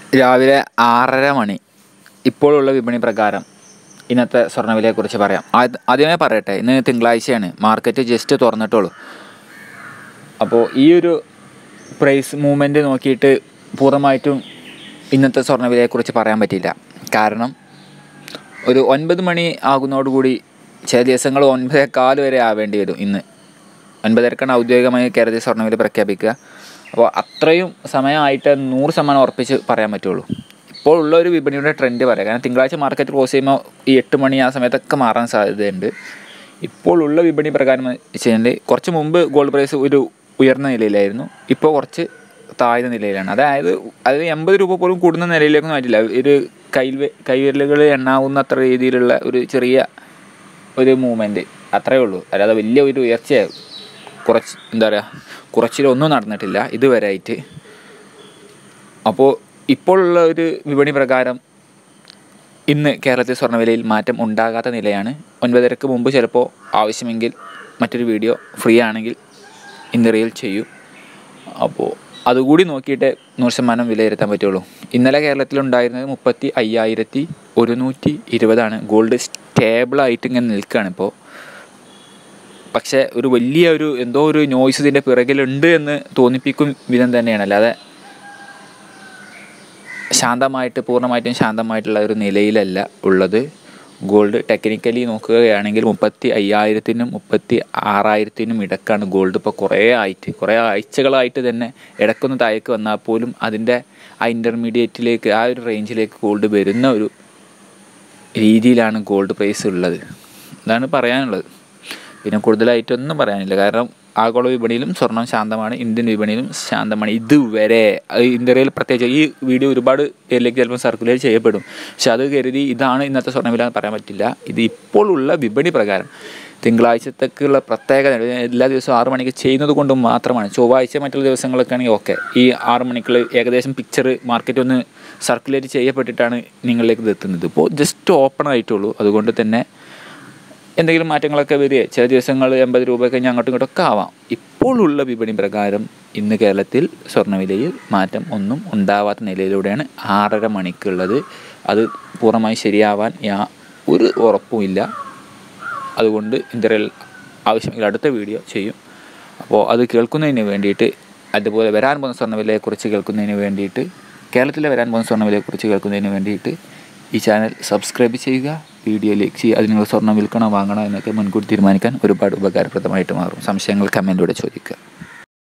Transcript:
രാവിലെ ആറര മണി ഇപ്പോഴുള്ള വിപണി പ്രകാരം ഇന്നത്തെ സ്വർണ്ണവിലയെക്കുറിച്ച് പറയാം ആദ്യ- ആദ്യമേ പറയട്ടെ ഇന്ന് തിങ്കളാഴ്ചയാണ് മാർക്കറ്റ് ജസ്റ്റ് തുറന്നിട്ടുള്ളൂ അപ്പോൾ ഈ ഒരു പ്രൈസ് മൂവ്മെൻറ്റ് നോക്കിയിട്ട് പൂർണ്ണമായിട്ടും ഇന്നത്തെ സ്വർണ്ണവിലയെക്കുറിച്ച് പറയാൻ പറ്റില്ല കാരണം ഒരു ഒൻപത് മണി ആകുന്നതോടുകൂടി ചില ദിവസങ്ങൾ ഒൻപതേകാൽ വരെ ആവേണ്ടി വരും ഇന്ന് ഒൻപതരക്കാണ് ഔദ്യോഗികമായി കേരളത്തിൽ സ്വർണ്ണവില പ്രഖ്യാപിക്കുക അപ്പോൾ അത്രയും സമയമായിട്ട് നൂറ് ശതമാനം ഉറപ്പിച്ച് പറയാൻ പറ്റുള്ളൂ ഇപ്പോൾ ഉള്ള ഒരു വിപണിയുടെ ട്രെൻഡ് പറയാം കാരണം തിങ്കളാഴ്ച മാർക്കറ്റ് ക്ലോസ് ചെയ്യുമ്പോൾ ഈ എട്ട് മണി ആ സമയത്തൊക്കെ മാറാൻ സാധ്യതയുണ്ട് ഇപ്പോൾ ഉള്ള വിപണി പ്രകാരം വെച്ച് കഴിഞ്ഞാൽ കുറച്ച് മുമ്പ് ഗോൾഡ് പ്രൈസ് ഒരു ഉയർന്ന നിലയിലായിരുന്നു ഇപ്പോൾ കുറച്ച് താഴ്ന്ന നിലയിലാണ് അതായത് അത് എൺപത് രൂപ പോലും കൂടുന്ന നിലയിലേക്കൊന്നും ആയിട്ടില്ല ഒരു കൈ കൈവിരലുകൾ എണ്ണാവുന്ന അത്ര രീതിയിലുള്ള ഒരു ചെറിയ ഒരു മൂവ്മെൻറ്റ് അത്രയേ ഉള്ളൂ അല്ലാതെ വലിയ ഒരു ഉയർച്ച കുറച്ച് എന്താ പറയുക കുറച്ചിലൊന്നും നടന്നിട്ടില്ല ഇതുവരെ ആയിട്ട് അപ്പോൾ ഇപ്പോഴുള്ള ഒരു വിപണി പ്രകാരം ഇന്ന് കേരളത്തിൽ സ്വർണ്ണവിലയിൽ മാറ്റം ഉണ്ടാകാത്ത നിലയാണ് ഒൻപതരക്ക് മുമ്പ് ചിലപ്പോൾ ആവശ്യമെങ്കിൽ മറ്റൊരു വീഡിയോ ഫ്രീ ആണെങ്കിൽ ഇന്ന് റിയൽ ചെയ്യും അപ്പോൾ അതുകൂടി നോക്കിയിട്ട് നൂറ് ശതമാനം വിലയിരുത്താൻ പറ്റുള്ളൂ ഇന്നലെ കേരളത്തിലുണ്ടായിരുന്നത് മുപ്പത്തി അയ്യായിരത്തി ഒരുന്നൂറ്റി ഇരുപതാണ് ഗോൾഡ് സ്റ്റേബിളായിട്ട് ഇങ്ങനെ നിൽക്കുകയാണ് ഇപ്പോൾ പക്ഷേ ഒരു വലിയ ഒരു എന്തോ ഒരു നോയ്സ് ഇതിൻ്റെ പിറകിലുണ്ട് എന്ന് തോന്നിപ്പിക്കും വിധം തന്നെയാണ് അല്ലാതെ ശാന്തമായിട്ട് പൂർണ്ണമായിട്ടും ശാന്തമായിട്ടുള്ള ഒരു നിലയിലല്ല ഉള്ളത് ഗോൾഡ് ടെക്നിക്കലി നോക്കുകയാണെങ്കിൽ മുപ്പത്തി അയ്യായിരത്തിനും മുപ്പത്തി ആറായിരത്തിനും ഇടക്കാണ് ഗോൾഡ് ഇപ്പോൾ കുറേ ആയിട്ട് കുറേ ആഴ്ചകളായിട്ട് തന്നെ ഇടക്കൊന്ന് താഴേക്ക് വന്നാൽ പോലും അതിൻ്റെ ആ ഇൻ്റർമീഡിയറ്റിലേക്ക് ആ ഒരു റേഞ്ചിലേക്ക് ഗോൾഡ് വരുന്ന ഒരു രീതിയിലാണ് ഗോൾഡ് പ്രൈസ് ഉള്ളത് ഇതാണ് പറയാനുള്ളത് പിന്നെ കൂടുതലായിട്ടൊന്നും പറയാനില്ല കാരണം ആഗോള വിപണിയിലും സ്വർണം ശാന്തമാണ് ഇന്ത്യൻ വിപണിയിലും ശാന്തമാണ് ഇതുവരെ അത് ഇന്ത്യയിൽ പ്രത്യേകിച്ച് ഈ വീഡിയോ ഒരുപാട് പേരിലേക്ക് ചിലപ്പോൾ സർക്കുലേറ്റ് ചെയ്യപ്പെടും പക്ഷെ അത് കരുതി ഇതാണ് ഇന്നത്തെ സ്വർണ്ണവില എന്ന് പറയാൻ പറ്റില്ല ഇത് ഇപ്പോൾ ഉള്ള വിപണി പ്രകാരം തിങ്കളാഴ്ചത്തേക്കുള്ള പ്രത്യേകത എല്ലാ ദിവസവും ആറ് മണിക്ക് ചെയ്യുന്നത് കൊണ്ട് മാത്രമാണ് ചൊവ്വാഴ്ച മറ്റുള്ള ദിവസങ്ങളൊക്കെ ആണെങ്കിൽ ഓക്കെ ഈ ആറ് മണിക്കുള്ള ഏകദേശം പിക്ചർ മാർക്കറ്റ് ഒന്ന് സർക്കുലേറ്റ് ചെയ്യപ്പെട്ടിട്ടാണ് നിങ്ങളിലേക്ക് ഇത് എത്തുന്നത് ഇപ്പോൾ ജസ്റ്റ് ഓപ്പൺ ആയിട്ടുള്ളൂ അതുകൊണ്ട് തന്നെ എന്തെങ്കിലും മാറ്റങ്ങളൊക്കെ വരിക ചില ദിവസങ്ങൾ എൺപത് രൂപയൊക്കെ കഴിഞ്ഞ് അങ്ങോട്ടും ഇങ്ങോട്ടൊക്കെ ആവാം ഇപ്പോഴുള്ള വിപണി പ്രകാരം ഇന്ന് കേരളത്തിൽ സ്വർണ്ണവിലയിൽ മാറ്റം ഒന്നും ഉണ്ടാവാത്ത നിലയിലൂടെയാണ് ആറര മണിക്കുള്ളത് അത് പൂർണ്ണമായി ശരിയാവാൻ യാ ഒരു ഉറപ്പുമില്ല അതുകൊണ്ട് ഇന്ത്യയിൽ ആവശ്യമെങ്കിൽ അടുത്ത വീഡിയോ ചെയ്യും അപ്പോൾ അത് കേൾക്കുന്നതിന് വേണ്ടിയിട്ട് അതുപോലെ വരാൻ പോകുന്ന സ്വർണ്ണവിലയെക്കുറിച്ച് കേൾക്കുന്നതിന് വേണ്ടിയിട്ട് കേരളത്തിലെ വരാൻ പോകുന്ന സ്വർണ്ണവിലയെക്കുറിച്ച് കേൾക്കുന്നതിന് വേണ്ടിയിട്ട് ഈ ചാനൽ സബ്സ്ക്രൈബ് ചെയ്യുക വീഡിയോ ലൈക്ക് ചെയ്യുക അതിനുള്ള സ്വർണ്ണം വിൽക്കണോ വാങ്ങണോ എന്നൊക്കെ മുൻകൂട്ടി തീരുമാനിക്കാൻ ഒരുപാട് ഉപകാരപ്രദമായിട്ട് മാറും സംശയങ്ങൾ കമൻറ്റിലൂടെ ചോദിക്കുക